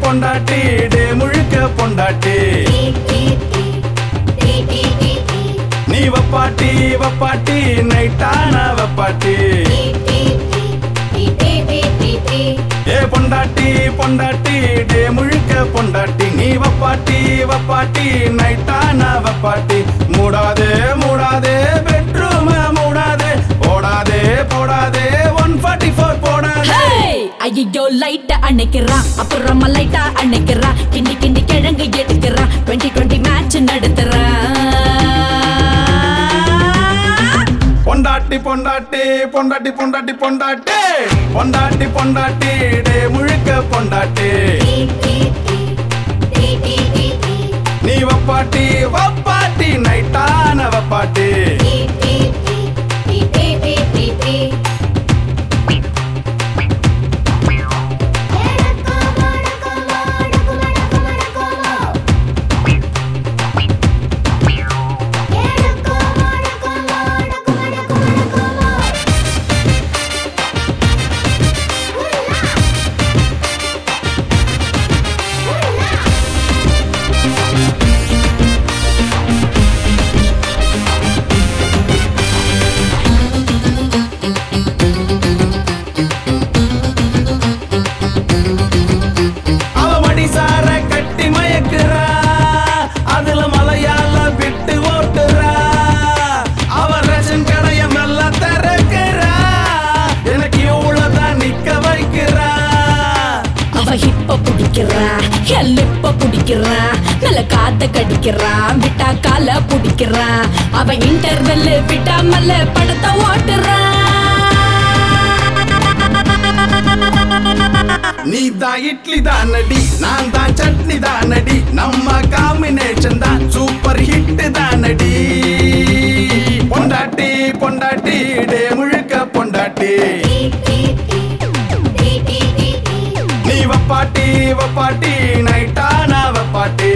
பொண்டாட்டி டே முழுக்க பொண்டாட்டி நீ வப்பாட்டி வப்பாட்டி நைட்டான வப்பாட்டி ஏ பொண்டாட்டி பொண்டாட்டி டே முழுக்க பொண்டாட்டி நீ வப்பாட்டி வப்பாட்டி நைட்டான வப்பாட்டி மூடாதே மூடாதே பெட்ரூம மூடாதே போடாதே போடாதே ஒன் ஃபார்ட்டி ஃபோர் போடாதே ஐயோ லைட்ட அணைக்கிறான் அப்புறமா லைட்டா அணைக்கிறான் கிண்டி கிண்டி கிழங்கு எடுக்கிறான் டுவெண்ட்டி டுவெண்ட்டி மேட்ச் நடத்துறான் பொண்டாட்டி பொண்டாட்டி பொண்டாட்டி பொண்டாட்டி பொண்டாட்டி பொண்டாட்டி பொண்டாட்டி டே முழுக்க பொண்டாட்டி நீ வப்பாட்டி வப்பாட்டி நைட்டான வப்பாட்டி அவ மடிசார கட்டி மயக்குறா அதுல மலையாள விட்டு ஓட்டுறா அவ ரேஷன் கடைய மெல்ல திறக்கிறா எனக்கு இவ்வளவுதான் நிக்க வைக்கிறா அவ ஹிப்ப பிடிக்கிறா ஹெல்லிப்ப பிடிக்கிறா நல்ல காத்த கடிக்கிறா விட்டா கால பிடிக்கிறா அவ இன்டர்வெல் விட்டா மல்ல படத்தை ஓட்டுறா நீ தான் இட்லி தான் நடி நான் தான் சட்னி தான் நடி நம்ம காம்பினேஷன் தான் சூப்பர் ஹிட் தான் நடி பொண்டாட்டி பொண்டாட்டி டே முழுக்க பொண்டாட்டி நீ வப்பாட்டி வப்பாட்டி நைட்டான வப்பாட்டி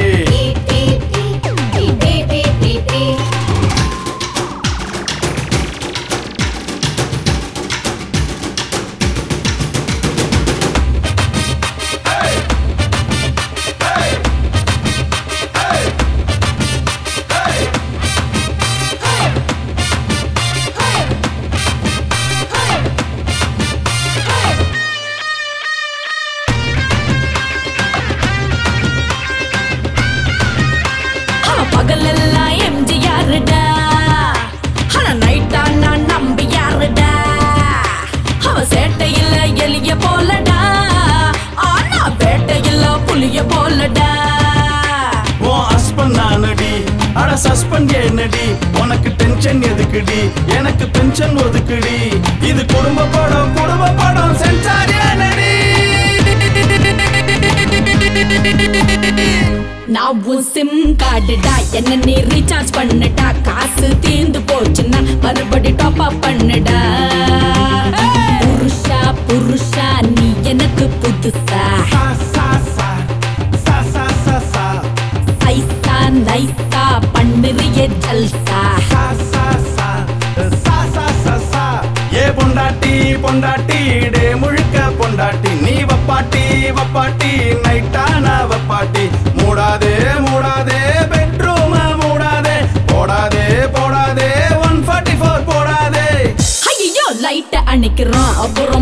அவ பகலெல்லாம் எம்ஜிஆருடா ஆனா நைட்டா நான் நம்பி யாருடா அவ சேட்டையில எலிய போலடா ஆனா வேட்டையில புலிய போலடா உன் ஹஸ்பண்ட் தானடி அட சஸ்பெண்ட் என்னடி உனக்கு டென்ஷன் எதுக்குடி எனக்கு பென்ஷன் ஒதுக்குடி இது குடும்ப படம் குடும்ப படம் சென்சார் ஏனடி நான் உன் சிம் கார்டுடா என்ன நீ ரீசார்ஜ் பண்ணுடா காசு தீர்ந்து போச்சுன்னா மறுபடி டாப் அப் பண்ணுடா புருஷா புருஷா நீ எனக்கு புதுசா சா, சா, சா. சா, சா, சா, சா. சைசா நைசா பண்ணுறிய ஜல்சா சா, சா, சா. சா, சா, சா, சா. ஏ பொண்டாட்டி பொண்டாட்டி டே முழுக்க பொண்டாட்டி நீ வப்பாட்டி வப்பாட்டி நைட்டான வப்பாட்டி மூடாதே மூடாதே பெட்ரூம மூடாதே போடாதே போடாதே ஒன் ஃபார்ட்டி ஃபோர் போடாதே ஐயோ லைட்ட அணைக்கிறான் அப்புறம்